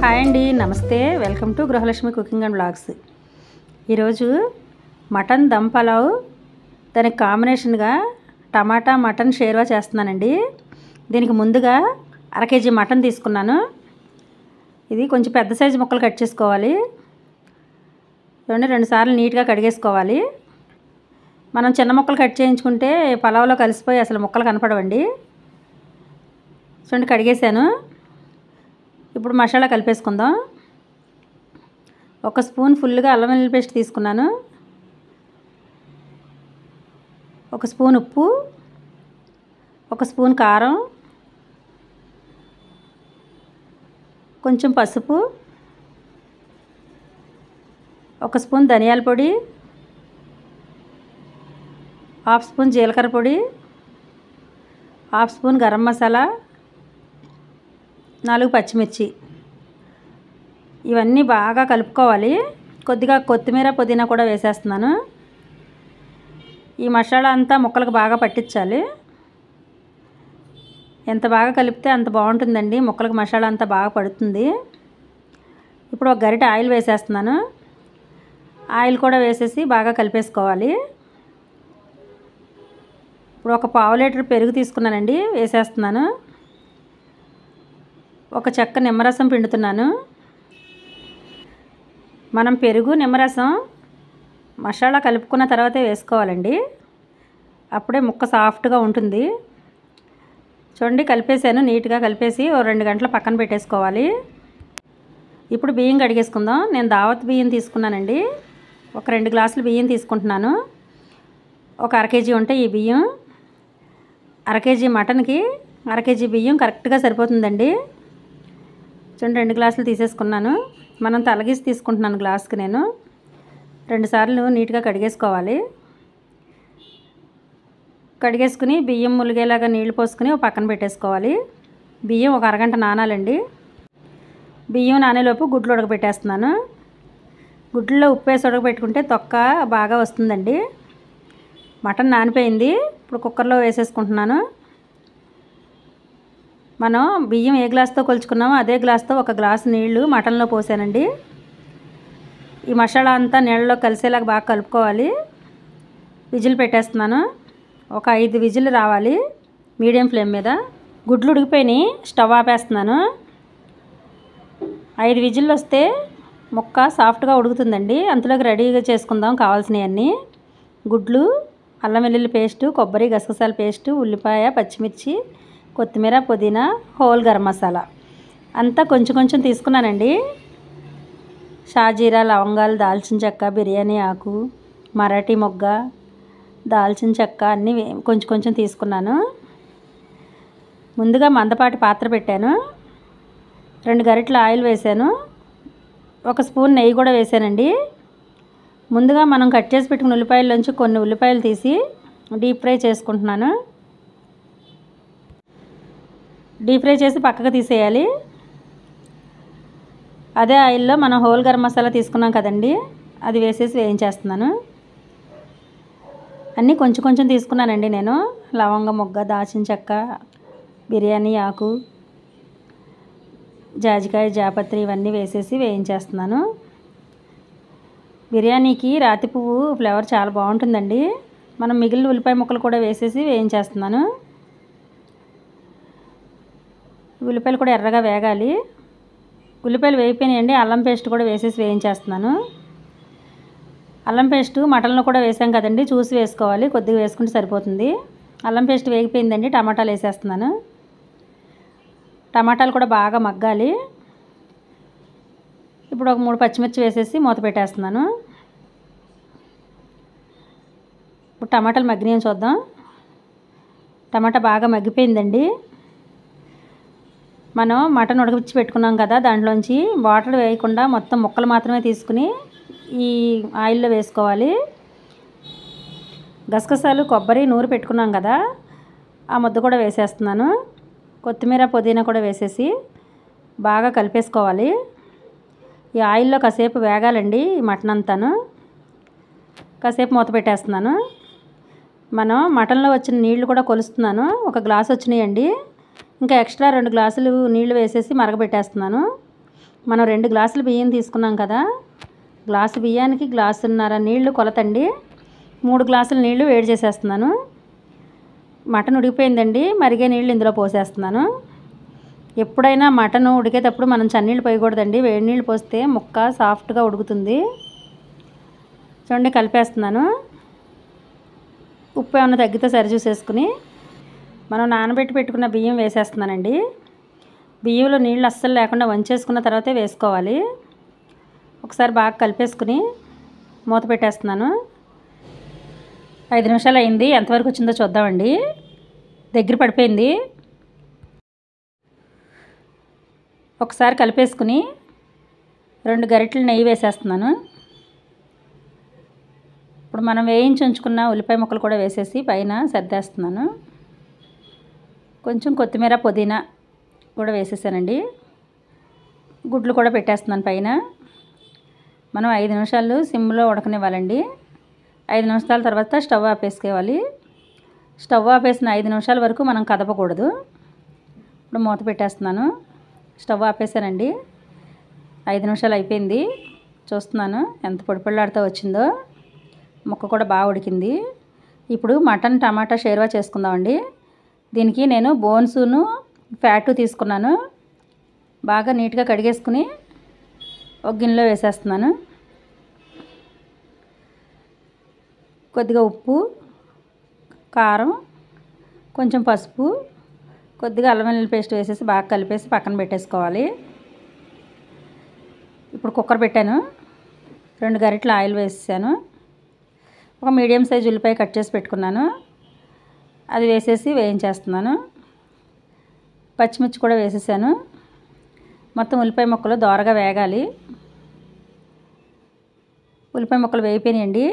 hi అండి నమస్తే welcome to Gruhalakshmi cooking and blogs ఈరోజు మటన్ దమ్ పలావ్ దానికి కాంబినేషన్గా టమాటా మటన్ షేర్వా చేస్తున్నానండి దీనికి ముందుగా అర కేజీ మటన్ తీసుకున్నాను ఇది కొంచెం పెద్ద సైజు ముక్కలు కట్ చేసుకోవాలి చూడండి రెండు సార్లు నీట్గా కడిగేసుకోవాలి మనం చిన్న ముక్కలు కట్ చేయించుకుంటే పలావ్లో కలిసిపోయి అసలు ముక్కలు కనపడవండి చూడండి కడిగేసాను ఇప్పుడు మసాలా కలిపేసుకుందాం ఒక స్పూన్ ఫుల్గా అల్లం వెల్లుల్లి పేస్ట్ తీసుకున్నాను ఒక స్పూన్ ఉప్పు ఒక స్పూన్ కారం కొంచెం పసుపు ఒక స్పూన్ ధనియాల పొడి హాఫ్ స్పూన్ జీలకర్ర పొడి హాఫ్ స్పూన్ గరం మసాలా నాలుగు పచ్చిమిర్చి ఇవన్నీ బాగా కలుపుకోవాలి కొద్దిగా కొత్తిమీర పుదీనా కూడా వేసేస్తున్నాను ఈ మసాలా అంతా ముక్కలకు బాగా పట్టించాలి ఎంత బాగా కలిపితే అంత బాగుంటుందండి ముక్కలకు మసాలా అంతా బాగా పడుతుంది ఇప్పుడు ఒక గరిట ఆయిల్ వేసేస్తున్నాను ఆయిల్ కూడా వేసేసి బాగా కలిపేసుకోవాలి ఇప్పుడు ఒక పావు లీటర్ పెరుగు తీసుకున్నానండి వేసేస్తున్నాను ఒక చెక్క నిమ్మరసం పిండుతున్నాను మనం పెరుగు నిమ్మరసం మసాలా కలుపుకున్న తర్వాతే వేసుకోవాలండి అప్పుడే ముక్క సాఫ్ట్గా ఉంటుంది చూడండి కలిపేసాను నీట్గా కలిపేసి ఓ రెండు గంటలు పక్కన పెట్టేసుకోవాలి ఇప్పుడు బియ్యం కడిగేసుకుందాం నేను దావత్ బియ్యం తీసుకున్నానండి ఒక రెండు గ్లాసులు బియ్యం తీసుకుంటున్నాను ఒక అర కేజీ ఉంటే ఈ బియ్యం అర కేజీ మటన్కి అర కేజీ బియ్యం కరెక్ట్గా సరిపోతుందండి చూడండి రెండు గ్లాసులు తీసేసుకున్నాను మనం తలగీసి తీసుకుంటున్నాను గ్లాస్కి నేను రెండు సార్లు నీట్గా కడిగేసుకోవాలి కడిగేసుకుని బియ్యం ములిగేలాగా నీళ్లు పోసుకుని ఒక పక్కన పెట్టేసుకోవాలి బియ్యం ఒక అరగంట నానాలండి బియ్యం నానేలోపు గుడ్లు ఉడకబెట్టేస్తున్నాను గుడ్లలో ఉప్పు వేసి ఉడకబెట్టుకుంటే తొక్క బాగా వస్తుందండి మటన్ నానిపోయింది ఇప్పుడు కుక్కర్లో వేసేసుకుంటున్నాను మనం బియ్యం ఏ గ్లాస్తో కొలుచుకున్నామో అదే గ్లాస్తో ఒక గ్లాస్ నీళ్లు మటన్లో పోసానండి ఈ మసాలా అంతా నీళ్ళలో కలిసేలాగా బాగా కలుపుకోవాలి విజిల్ పెట్టేస్తున్నాను ఒక ఐదు విజిల్ రావాలి మీడియం ఫ్లేమ్ మీద గుడ్లు ఉడికిపోయినాయి స్టవ్ ఆపేస్తున్నాను ఐదు విజిల్లు వస్తే ముక్క సాఫ్ట్గా ఉడుకుతుందండి అంతలోకి రెడీగా చేసుకుందాం కావాల్సినవన్నీ గుడ్లు అల్లం వెల్లుల్లి పేస్టు కొబ్బరి గసగసాల పేస్టు ఉల్లిపాయ పచ్చిమిర్చి కొత్తిమీర పుదీనా హోల్ గరం మసాలా అంతా కొంచెం కొంచెం తీసుకున్నానండి షాజీరా లవంగాలు దాల్చిన చెక్క బిర్యానీ ఆకు మరాఠీ మొగ్గ దాల్చిన చెక్క అన్నీ వే- కొంచెం కొంచెం తీసుకున్నాను ముందుగా మందపాటి పాత్ర పెట్టాను రెండు గరిటెల ఆయిల్ వేసాను ఒక స్పూన్ నెయ్యి కూడా వేసానండి ముందుగా మనం కట్ చేసి పెట్టుకున్న ఉల్లిపాయల్లోంచి కొన్ని ఉల్లిపాయలు తీసి డీప్ ఫ్రై చేసుకుంటున్నాను డీప్ ఫ్రై చేసి పక్కకు తీసేయాలి అదే ఆయిల్లో మనం హోల్ గరం మసాలా తీసుకున్నాం కదండి అది వేసేసి వేయించేస్తున్నాను అన్నీ కొంచెం కొంచెం తీసుకున్నానండి నేను లవంగ మొగ్గ దాచిన చెక్క బిర్యానీ ఆకు జాజికాయ జాపత్రి ఇవన్నీ వేసేసి వేయించేస్తున్నాను బిర్యానీకి రాతి పువ్వు ఫ్లేవర్ చాలా బాగుంటుందండి మనం మిగిలిన ఉల్లిపాయ ముక్కలు కూడా వేసేసి వేయించేస్తున్నాను ఉల్లిపాయలు కూడా ఎర్రగా వేగాలి ఉల్లిపాయలు వేగిపోయినాయండి అల్లం పేస్ట్ కూడా వేసేసి వేయించేస్తున్నాను అల్లం పేస్ట్ మటన్లో కూడా వేసాం కదండి చూసి వేసుకోవాలి కొద్దిగా వేసుకుంటే సరిపోతుంది అల్లం పేస్ట్ వేగిపోయిందండి టమాటాలు వేసేస్తున్నాను టమాటాలు కూడా బాగా మగ్గాలి ఇప్పుడు ఒక మూడు పచ్చిమిర్చి వేసేసి మూత పెట్టేస్తున్నాను ఇప్పుడు టమాటాలు మగ్గినాయని చూద్దాం టమాటా బాగా మగ్గిపోయిందండి మనం మటన్ ఉడకపిచ్చి పెట్టుకున్నాం కదా దాంట్లోంచి వాటర్ వేయకుండా మొత్తం ముక్కలు మాత్రమే తీసుకుని ఈ ఆయిల్లో వేసుకోవాలి గసగసాలు కొబ్బరి నూరు పెట్టుకున్నాం కదా ఆ ముద్ద కూడా వేసేస్తున్నాను కొత్తిమీర పుదీనా కూడా వేసేసి బాగా కలిపేసుకోవాలి ఈ ఆయిల్లో కాసేపు వేగాలండి ఈ మటన్ అంతాను కాసేపు మూత పెట్టేస్తున్నాను మనం మటన్లో వచ్చిన నీళ్లు కూడా కొలుస్తున్నాను ఒక గ్లాస్ వచ్చినాయండి ఇంకా ఎక్స్ట్రా రెండు గ్లాసులు నీళ్లు వేసేసి మరగబెట్టేస్తున్నాను మనం రెండు గ్లాసులు బియ్యం తీసుకున్నాం కదా గ్లాసు బియ్యానికి గ్లాసున్నర నీళ్లు కొలతండి మూడు గ్లాసుల నీళ్లు వేడి చేసేస్తున్నాను మటన్ ఉడికిపోయిందండి మరిగే నీళ్ళు ఇందులో పోసేస్తున్నాను ఎప్పుడైనా మటన్ ఉడికేటప్పుడు మనం చన్నీళ్ళు పోయకూడదండి వేడి నీళ్ళు పోస్తే ముక్క సాఫ్ట్గా ఉడుకుతుంది చూడండి కలిపేస్తున్నాను ఉప్పు ఏమైనా తగ్గితే సరి చూసేసుకుని మనం నానబెట్టి పెట్టుకున్న బియ్యం వేసేస్తున్నానండి బియ్యంలో నీళ్ళు అస్సలు లేకుండా వంచేసుకున్న తర్వాతే వేసుకోవాలి ఒకసారి బాగా కలిపేసుకుని మూత పెట్టేస్తున్నాను ఐదు నిమిషాలు అయింది ఎంతవరకు వచ్చిందో చూద్దామండి దగ్గర పడిపోయింది ఒకసారి కలిపేసుకుని రెండు గరిటెలు నెయ్యి వేసేస్తున్నాను ఇప్పుడు మనం వేయించి ఉంచుకున్న ఉల్లిపాయ ముక్కలు కూడా వేసేసి పైన సర్దేస్తున్నాను కొంచెం కొత్తిమీర పుదీనా కూడా వేసేసానండి గుడ్లు కూడా పెట్టేస్తున్నాను పైన మనం ఐదు నిమిషాలు సిమ్లో ఉడకనివ్వాలండి ఐదు నిమిషాల తర్వాత స్టవ్ ఆపేసుకోవాలి స్టవ్ ఆపేసిన ఐదు నిమిషాల వరకు మనం కదపకూడదు ఇప్పుడు మూత పెట్టేస్తున్నాను స్టవ్ ఆపేసానండి ఐదు నిమిషాలు అయిపోయింది చూస్తున్నాను ఎంత పొడి పొడిలాడుతూ వచ్చిందో ముక్క కూడా బాగా ఉడికింది ఇప్పుడు మటన్ టమాటా షేర్వా చేసుకుందామండి దీనికి నేను బోన్సును ఫ్యాటు తీసుకున్నాను బాగా నీట్గా కడిగేసుకుని ఒక గిన్నెలో వేసేస్తున్నాను కొద్దిగా ఉప్పు కారం కొంచెం పసుపు కొద్దిగా అల్లం వెల్లుల్లి పేస్ట్ వేసేసి బాగా కలిపేసి పక్కన పెట్టేసుకోవాలి ఇప్పుడు కుక్కర్ పెట్టాను రెండు గరిటెలు ఆయిల్ వేసేసాను ఒక మీడియం సైజ్ ఉల్లిపాయ కట్ చేసి పెట్టుకున్నాను అది వేసేసి వేయించేస్తున్నాను పచ్చిమిర్చి కూడా వేసేసాను మొత్తం ఉల్లిపాయ ముక్కలు దోరగా వేగాలి ఉల్లిపాయ ముక్కలు వేయిపోయినాయండి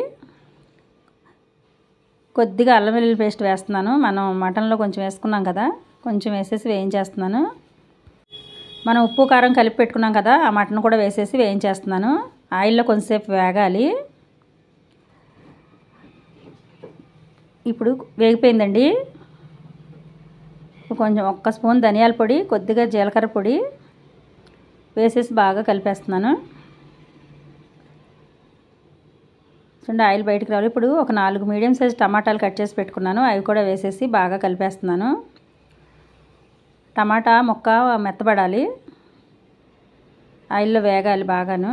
కొద్దిగా అల్లం వెల్లుల్లి పేస్ట్ వేస్తున్నాను మనం మటన్లో కొంచెం వేసుకున్నాం కదా కొంచెం వేసేసి వేయించేస్తున్నాను మనం ఉప్పు కారం కలిపి పెట్టుకున్నాం కదా ఆ మటన్ కూడా వేసేసి వేయించేస్తున్నాను ఆయిల్లో కొంచెంసేపు వేగాలి ఇప్పుడు వేగిపోయిందండి కొంచెం ఒక్క స్పూన్ ధనియాల పొడి కొద్దిగా జీలకర్ర పొడి వేసేసి బాగా కలిపేస్తున్నాను చూడండి ఆయిల్ బయటికి రావాలి ఇప్పుడు ఒక నాలుగు మీడియం సైజ్ టమాటాలు కట్ చేసి పెట్టుకున్నాను అవి కూడా వేసేసి బాగా కలిపేస్తున్నాను టమాటా ముక్క మెత్తబడాలి ఆయిల్లో వేగాలి బాగాను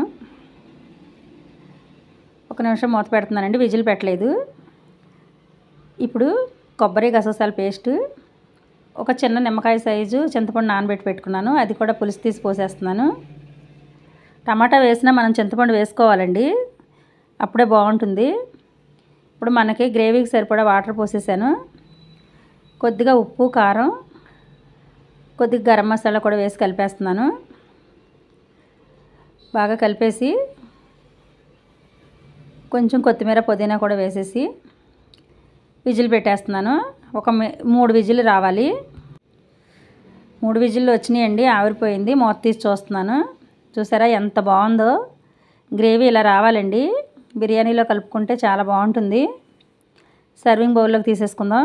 ఒక నిమిషం మూత పెడుతున్నానండి విజిల్ పెట్టలేదు ఇప్పుడు కొబ్బరి గసగసాల పేస్ట్ ఒక చిన్న నిమ్మకాయ సైజు చింతపండు నానబెట్టి పెట్టుకున్నాను అది కూడా పులుసు తీసి పోసేస్తున్నాను టమాటా వేసినా మనం చింతపండు వేసుకోవాలండి అప్పుడే బాగుంటుంది ఇప్పుడు మనకి గ్రేవీకి సరిపడా వాటర్ పోసేసాను కొద్దిగా ఉప్పు కారం కొద్దిగా గరం మసాలా కూడా వేసి కలిపేస్తున్నాను బాగా కలిపేసి కొంచెం కొత్తిమీర పుదీనా కూడా వేసేసి విజిల్ పెట్టేస్తున్నాను ఒక మూడు విజిల్ రావాలి మూడు విజిల్లు వచ్చినాయండి ఆవిరిపోయింది మూత తీసి చూస్తున్నాను చూసారా ఎంత బాగుందో గ్రేవీ ఇలా రావాలండి బిర్యానీలో కలుపుకుంటే చాలా బాగుంటుంది సర్వింగ్ బౌల్లోకి తీసేసుకుందాం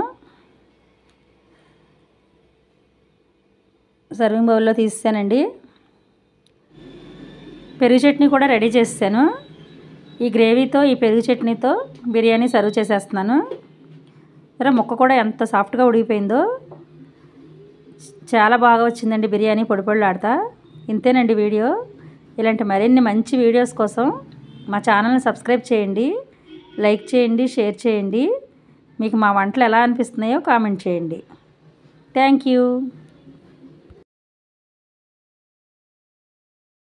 సర్వింగ్ బౌల్లో తీసేసానండి పెరుగు చట్నీ కూడా రెడీ చేసాను ఈ గ్రేవీతో ఈ పెరుగు చట్నీతో బిర్యానీ సర్వ్ చేసేస్తున్నాను సరే ముక్క కూడా ఎంత సాఫ్ట్గా ఉడికిపోయిందో చాలా బాగా వచ్చిందండి బిర్యానీ పొడి పొడిలాడతా ఇంతేనండి వీడియో ఇలాంటి మరిన్ని మంచి వీడియోస్ కోసం మా ఛానల్ని సబ్స్క్రైబ్ చేయండి లైక్ చేయండి షేర్ చేయండి మీకు మా వంటలు ఎలా అనిపిస్తున్నాయో కామెంట్ చేయండి థ్యాంక్ యూ